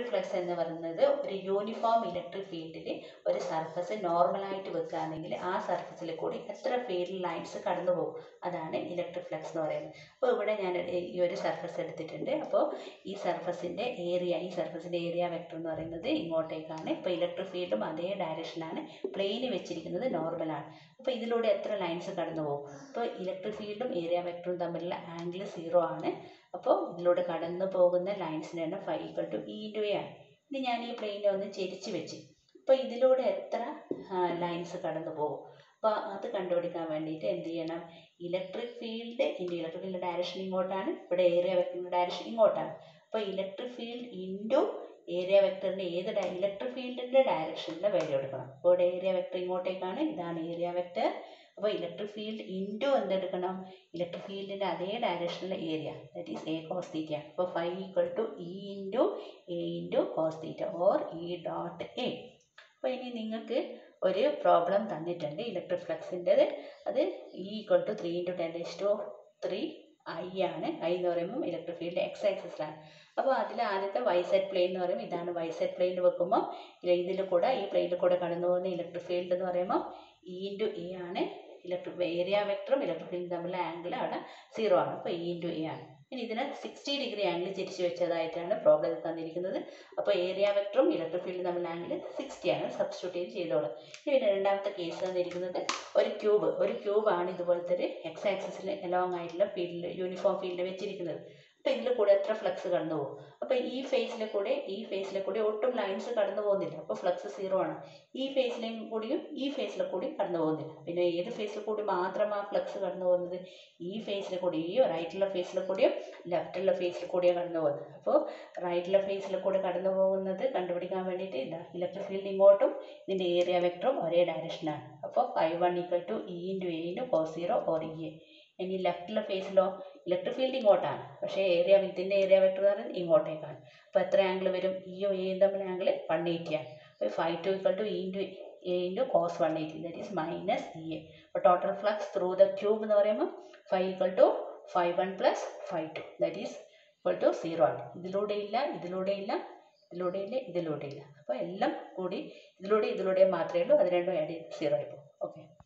flux എന്ന് പറയുന്നത് ഒരു യൂണിഫോം ഇലക്ട്രിക് ഫീൽഡിൽ ഒരു സർഫസ് നോർമലായിട്ട് വെക്കുകയാണെങ്കിൽ ആ സർഫസിൽ കൂടി എത്ര ഫീൽഡ് ലൈൻസ് കടന്നു പോകും അതാണ് ഇലക്ട്രിക് ഫ്ലക്സ് എന്ന് പറയുന്നത് അപ്പോൾ ഇവിടെ ഞാൻ ഈ ഒരു സർഫസ് എടുത്തിട്ടുണ്ട് അപ്പോൾ ഈ സർഫസിൻ്റെ ഏരിയ ഈ സർഫസിൻ്റെ ഏരിയ വെക്ടർ എന്ന് പറയുന്നത് ഇങ്ങോട്ടേക്കാണ് ഇപ്പോൾ ഇലക്ട്രിക് ഫീൽഡും അതേ ഡയറക്ഷനാണ് പ്ലെയിന് വെച്ചിരിക്കുന്നത് നോർമലാണ് അപ്പോൾ ഇതിലൂടെ എത്ര ലൈൻസ് കടന്നു പോകും അപ്പോൾ ഇലക്ട്രിക് ഫീൽഡും ഏരിയ വെക്ടറും തമ്മിലുള്ള ആംഗിൾ സീറോ ആണ് അപ്പോൾ ഇതിലൂടെ കടന്നു പോകുന്ന ലൈൻസിൻ്റെ എണ്ണം phi equal to E into A ആണ് ഇനി ഞാൻ ഈ പ്ലെയിനെ ഒന്ന് ചെരിച്ച് വെച്ച് അപ്പോൾ ഇതിലൂടെ എത്ര ലൈൻസ് കടന്നു പോകും അപ്പോൾ അത് കണ്ടുപിടിക്കാൻ വേണ്ടിയിട്ട് എന്ത് ചെയ്യണം electric field into electric field direction ഇങ്ങോട്ടാണ് ഇവിടെ ഏരിയ വെക്ടറിൻ്റെ ഡയറക്ഷൻ ഇങ്ങോട്ടാണ് അപ്പോൾ ഇലക്ട്രിക് ഫീൽഡ് ഇൻറ്റു ഏരിയ വെക്ടറിൻ്റെ ഏത് ഇലക്ട്രിക് ഫീൽഡിൻ്റെ ഡയറക്ഷനിലെ വാല്യൂ എടുക്കണം അപ്പോൾ ഇവിടെ ഏരിയ വെക്ടർ ഇങ്ങോട്ടേക്കാണ് ഇതാണ് ഏരിയ വെക്ടർ അപ്പോൾ ഇലക്ട്രിക് ഫീൽഡ് ഇൻറ്റു എന്തെടുക്കണം ഇലക്ട്രിക് ഫീൽഡിൻ്റെ അതേ ഡയറക്ഷനിലെ area that is A cos theta അപ്പോൾ phi equal to E into A into cos theta or E dot A അപ്പോൾ ഇനി നിങ്ങൾക്ക് ഒരു പ്രോബ്ലം തന്നിട്ടുണ്ട് ഇലക്ട്രിക് ഫ്ലക്സിൻ്റെത് അത് E equal to three into ten to three i ആണ് ഐ എന്ന് പറയുമ്പോൾ ഇലക്ട്രിക് ഫീൽഡ് എക്സ് ആക്സിസിലാണ് അപ്പോൾ അതിൽ ആദ്യത്തെ വൈ സെറ്റ് പ്ലെയിൻ എന്ന് പറയുമ്പോൾ ഇതാണ് വൈ സെറ്റ് പ്ലെയിൻ വെക്കുമ്പോൾ ഇതിൽ കൂടെ ഈ പ്ലെയിനിൽ കൂടെ കടന്നു പോകുന്ന ഇലക്ട്രിക് ഫീൽഡ് എന്ന് പറയുമ്പോൾ ഇ ഇൻറ്റു എ ആണ് ഇലക്ട്രിക് ഏരിയ വെക്ടറും ഇലക്ട്രിക് ഫീൽഡും തമ്മിലുള്ള ആംഗിൾ അവിടെ സീറോ ആണ് അപ്പോൾ ഇ ഇൻറ്റു എ ആണ് ഇനി ഇതിനെ സിക്സ്റ്റി ഡിഗ്രി ആംഗിൾ തിരിച്ചു വെച്ചതായിട്ടാണ് പ്രോബ്ലം തന്നിരിക്കുന്നത് അപ്പോൾ ഏരിയ വെക്ടറും ഇലക്ട്രിക് ഫീൽഡും തമ്മിലുള്ള ആംഗിൾ സിക്സ്റ്റി ആണ് സബ്സ്റ്റിറ്റ്യൂട്ട് ചെയ്ത് ചെയ്തോളൂ ഇനി പിന്നെ രണ്ടാമത്തെ കേസ് തന്നിരിക്കുന്നത് ഒരു ക്യൂബ് ഒരു ക്യൂബാണ് ഇതുപോലത്തെ ഒരു എക്സ് ആക്സിസിൽ എലോങ് ആയിട്ടുള്ള ഫീൽഡിൽ യൂണിഫോം ഫീൽഡിൽ വെച്ചിരിക്കുന്നത് അപ്പോൾ ഇതിൽ കൂടെ എത്ര ഫ്ലക്സ് കടന്നു പോകും അപ്പോൾ ഈ ഫേസിലെ കൂടെ ഈ ഫേസിലെ കൂടെ ഒട്ടും ലൈൻസ് കടന്നു പോകുന്നില്ല അപ്പോൾ ഫ്ലക്സ് സീറോ ആണ് ഈ ഫേസിലേയും കൂടിയും ഈ ഫേസിലെ കൂടിയും കടന്നു പോകുന്നില്ല പിന്നെ ഏത് ഫേസിൽ കൂടി മാത്രം ആ ഫ്ലക്സ് കടന്നു പോകുന്നത് ഈ ഫേസിൽ കൂടിയോ റൈറ്റുള്ള ഫേസിൽ കൂടിയോ ലെഫ്റ്റുള്ള ഫേസിൽ കൂടിയോ കടന്നു പോകുന്നത് അപ്പോൾ റൈറ്റുള്ള ഫേസിൽ കൂടെ കടന്നു പോകുന്നത് കണ്ടുപിടിക്കാൻ വേണ്ടിയിട്ട് ഇല്ല ഇലക്ട്രിക് ഫീൽഡ് ഇങ്ങോട്ടും ഇതിൻ്റെ ഏരിയ വെക്ടറും ഒരേ ഡയറക്ഷനാണ് അപ്പോൾ phi one equal to E into A into cos zero or E A ഇനി ലെഫ്റ്റിലെ ഫേസിലോ ഇലക്ട്രിക് ഫീൽഡ് ഇങ്ങോട്ടാണ് പക്ഷേ ഏരിയ ഇതിൻ്റെ ഏരിയ വെക്ടർ എന്ന് പറയുന്നത് ഇങ്ങോട്ടേക്കാണ് അപ്പോൾ എത്ര ആംഗിൾ വരും ഇയും എയും തമ്മിൽ ആംഗിൾ വൺ എയ്റ്റി ആണ് അപ്പോൾ phi two equal to E into A into cos one eighty that is minus E A അപ്പോൾ total flux through the cube എന്ന് പറയുമ്പോൾ phi equal to phi one plus phi two that is equal to zero ആണ് ഇതിലൂടെ ഇല്ല ഇതിലൂടെ ഇല്ല ഇതിലൂടെ ഇല്ല ഇതിലൂടെ ഇല്ല അപ്പോൾ എല്ലാം കൂടി ഇതിലൂടെ ഇതിലൂടെ മാത്രമേ ഉള്ളൂ അത് രണ്ടും ആഡ് ചെയ്ത് സീറോ ആയിപ്പോൾ ഓക്കെ